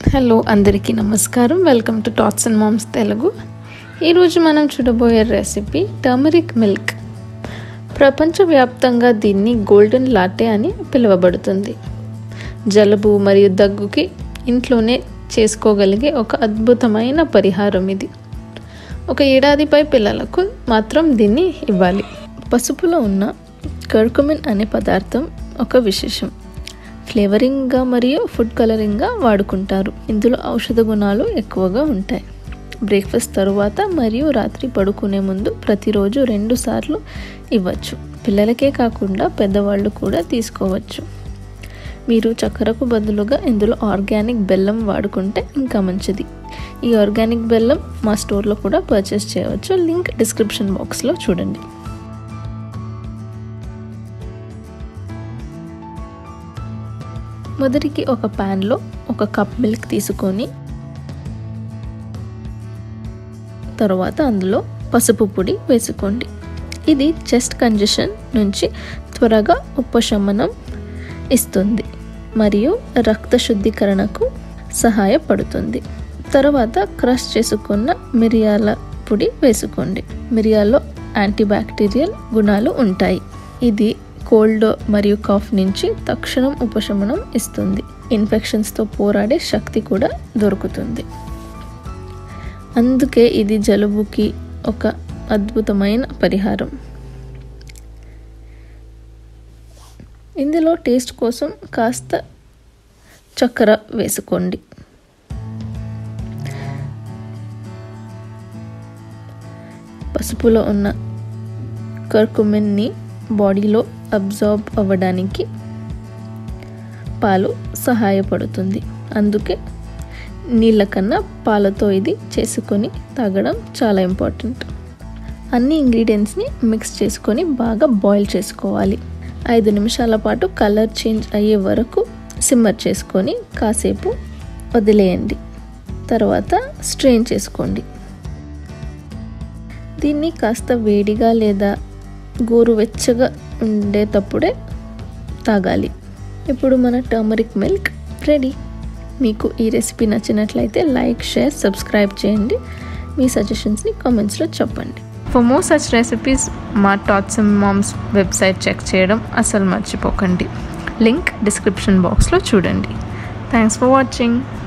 hello అందరికీ నమస్కారం welcome to tots and moms Telugu ఈరోజు మనం చూడబోయే రెసిపీ టర్మరిక్ మిల్క్ ప్రపంచవ్యాప్తంగా దీన్ని గోల్డెన్ లాటే అని పిలువబడుతుంది జలుబు మరియు దగ్గుకి ఇంట్లోనే చేసుకోగలిగే ఒక అద్భుతమైన పరిహారం ఇది ఒక ఏడాదిపై పిల్లలకు మాత్రం దీన్ని ఇవ్వాలి పసుపులో ఉన్న కర్కుమిన్ అనే పదార్థం ఒక విశేషం ఫ్లేవరింగ్గా మరియు ఫుడ్ కలరింగ్గా వాడుకుంటారు ఇందులో ఔషధ గుణాలు ఎక్కువగా ఉంటాయి బ్రేక్ఫాస్ట్ తరువాత మరియు రాత్రి పడుకునే ముందు ప్రతిరోజు రెండు సార్లు ఇవ్వచ్చు పిల్లలకే కాకుండా పెద్దవాళ్ళు కూడా తీసుకోవచ్చు మీరు చక్కెరకు బదులుగా ఇందులో ఆర్గానిక్ బెల్లం వాడుకుంటే ఇంకా మంచిది ఈ ఆర్గానిక్ బెల్లం మా స్టోర్లో కూడా పర్చేస్ చేయవచ్చు లింక్ డిస్క్రిప్షన్ బాక్స్లో చూడండి మొదటికి ఒక ప్యాన్లో ఒక కప్ మిల్క్ తీసుకొని తర్వాత అందులో పసుపు పొడి వేసుకోండి ఇది చెస్ట్ కంజెషన్ నుంచి త్వరగా ఉపశమనం ఇస్తుంది మరియు రక్త శుద్ధీకరణకు సహాయపడుతుంది తర్వాత క్రష్ చేసుకున్న మిరియాల పొడి వేసుకోండి మిరియాల్లో యాంటీబ్యాక్టీరియల్ గుణాలు ఉంటాయి ఇది కోల్డ్ మరియు కాఫ్ నుంచి తక్షణం ఉపశమనం ఇస్తుంది ఇన్ఫెక్షన్స్తో పోరాడే శక్తి కూడా దొరుకుతుంది అందుకే ఇది జలుబుకి ఒక అద్భుతమైన పరిహారం ఇందులో టేస్ట్ కోసం కాస్త చక్కెర వేసుకోండి పసుపులో ఉన్న కర్కుమిన్ని బాడీలో అబ్జార్బ్ అవ్వడానికి పాలు సహాయపడుతుంది అందుకే నీళ్ళ కన్నా పాలతో ఇది చేసుకొని తాగడం చాలా ఇంపార్టెంట్ అన్ని ఇంగ్రీడియంట్స్ని మిక్స్ చేసుకొని బాగా బాయిల్ చేసుకోవాలి ఐదు నిమిషాల పాటు కలర్ చేంజ్ అయ్యే వరకు సిమ్మర్ చేసుకొని కాసేపు వదిలేయండి తర్వాత స్ట్రెయిన్ చేసుకోండి దీన్ని కాస్త వేడిగా లేదా గోరువెచ్చగా ఉండేటప్పుడే తాగాలి ఇప్పుడు మన టర్మరిక్ మిల్క్ రెడీ మీకు ఈ రెసిపీ నచ్చినట్లయితే లైక్ షేర్ సబ్స్క్రైబ్ చేయండి మీ సజెషన్స్ని కామెంట్స్లో చెప్పండి ఫర్ మోర్ సచ్ రెసిపీస్ మా tots and moms website check చేయడం అసలు మర్చిపోకండి లింక్ డిస్క్రిప్షన్ బాక్స్లో చూడండి థ్యాంక్స్ ఫర్ వాచింగ్